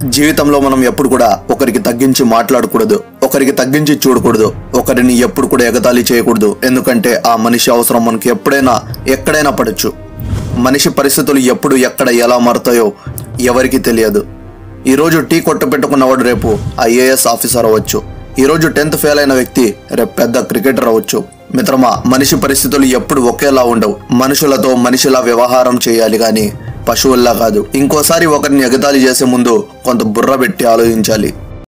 జీవితంలో మనం ఎప్పుడు కూడా ఒకరికి తగ్గించి మాట్లాడకూడదు ఒకరికి తగ్గించి చూడకూడదు ఒకరిని ఎప్పుడు కూడా ఎగతాళి చేయకూడదు ఎందుకంటే ఆ మనిషి అవసరం మనకి ఎప్పుడైనా ఎక్కడైనా పడచ్చు మనిషి పరిస్థితులు ఎప్పుడు ఎక్కడ ఎలా మారుతాయో ఎవరికీ తెలియదు ఈరోజు టీ కొట్టు పెట్టుకున్నవాడు రేపు ఐఏఎస్ ఆఫీసర్ అవ్వచ్చు ఈరోజు టెన్త్ ఫెయిల్ అయిన వ్యక్తి రేపు పెద్ద క్రికెటర్ అవ్వచ్చు మిత్రమా మనిషి పరిస్థితులు ఎప్పుడు ఒకేలా ఉండవు మనుషులతో మనిషిలా వ్యవహారం చేయాలి కానీ పశువుల్లా కాదు ఇంకోసారి ఒకరిని ఎగతాళి చేసే ముందు కొంత బుర్ర పెట్టి ఆలోచించాలి